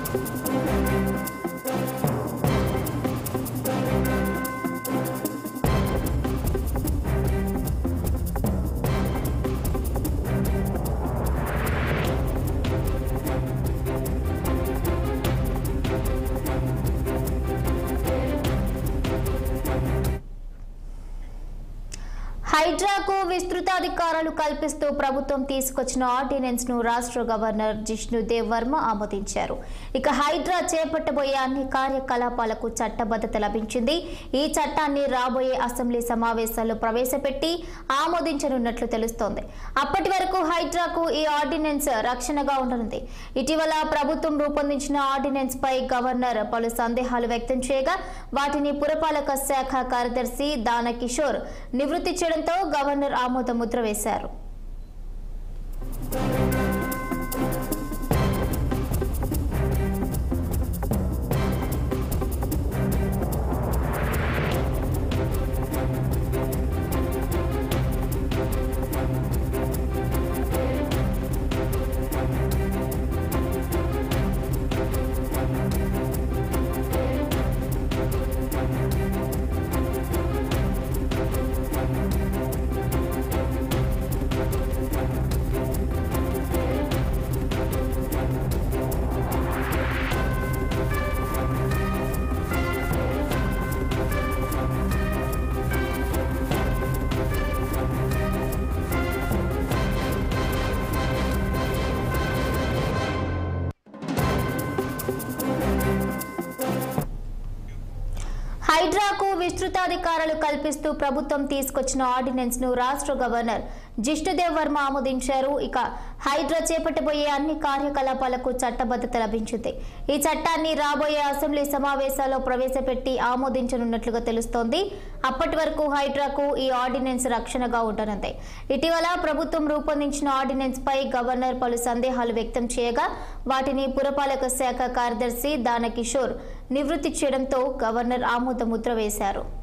హైడ్రాకు విస్తృతాధికారాలు కల్పిస్తూ ప్రభుత్వం తీసుకొచ్చిన ఆర్డినెన్స్ ను రాష్ట్ర గవర్నర్ జిష్ణుదేవ్ వర్మ ఆమోదించారు ఇక హైడ్రా చేపట్టబోయే అన్ని కార్యకలాపాలకు చట్టబద్ధత లభించింది ఈ చట్టాన్ని రాబోయే అసెంబ్లీ సమావేశాల్లో ప్రవేశపెట్టి ఆమోదించనున్నట్లు తెలుస్తోంది అప్పటి వరకు హైడ్రాకు ఈ ఆర్డినెన్స్ రక్షణగా ఉండనుంది ఇటీవల ప్రభుత్వం రూపొందించిన ఆర్డినెన్స్ పై గవర్నర్ పలు సందేహాలు వ్యక్తం చేయగా వాటిని పురపాలక శాఖ కార్యదర్శి దాన కిషోర్ నివృత్తి చేయడంతో గవర్నర్ ఆమోద ముద్ర వేశారు హైడ్రాకు విస్తృతాధికారాలు కల్పిస్తూ ప్రభుత్వం తీసుకొచ్చిన ఆర్డినెన్స్ ను రాష్ట్ర గవర్నర్ జిష్ణుదేవ్ వర్మ ఆమోదించారు ఇక హైడ్రా చేపట్టబోయే అన్ని కార్యకలాపాలకు చట్టబద్ధత లభించింది ఈ చట్టాన్ని రాబోయే అసెంబ్లీ సమావేశాల్లో ప్రవేశపెట్టి ఆమోదించనున్నట్లుగా తెలుస్తోంది అప్పటి వరకు హైడ్రాకు ఈ ఆర్డినెన్స్ రక్షణగా ఉండనుంది ఇటీవల ప్రభుత్వం రూపొందించిన ఆర్డినెన్స్ పై గవర్నర్ పలు సందేహాలు వ్యక్తం చేయగా వాటిని పురపాలక శాఖ కార్యదర్శి దాన కిషోర్ నివృత్తి చేయడంతో గవర్నర్ ఆమోద ముద్ర వేశారు